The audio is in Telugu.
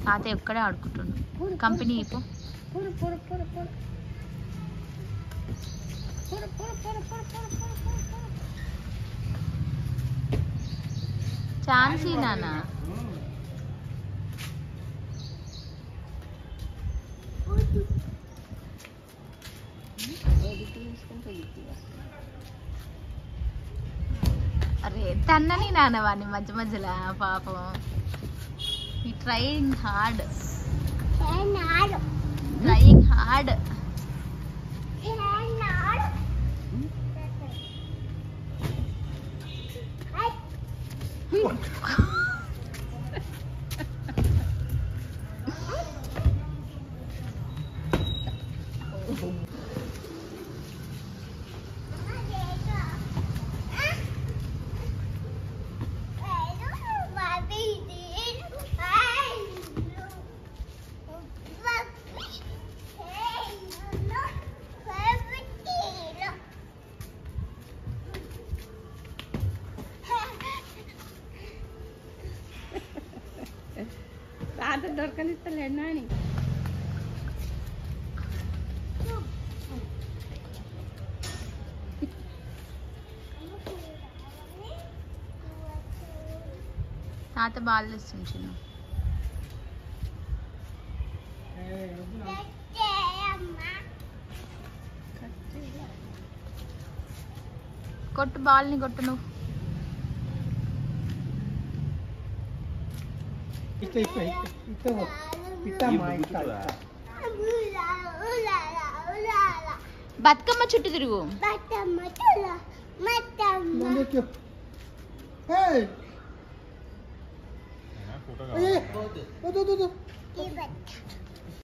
తాతయ్య ఒక్కడే ఆడుకుంటుండు కంపెనీ ఇప్పు పొడు పొడు పొడు పొడు పొడు పొడు పొడు పొడు పొడు పొడు పొడు పొడు ఛాన్సీ నాన్న అరే తన్నని నాన్న వాడిని మధ్య మధ్యలో పాపం ఈ ట్రైయింగ్ హార్డ్ నాడు ట్రైయింగ్ హార్డ్ నాడు తాత దొరకనిస్తలేడు నాని తాత బాల్ తెస్తుంది చిన్న కొట్టు బాల్ని కొట్టు నువ్వు ఇట్ట ఇట్ట ఇట్ట ఇట్టమ్మా ఇట్ట బతుకమ్మ చుట్టూ తిరుగు ముందుకు ఏయ్ ఏ వద్దు వద్దు వద్దు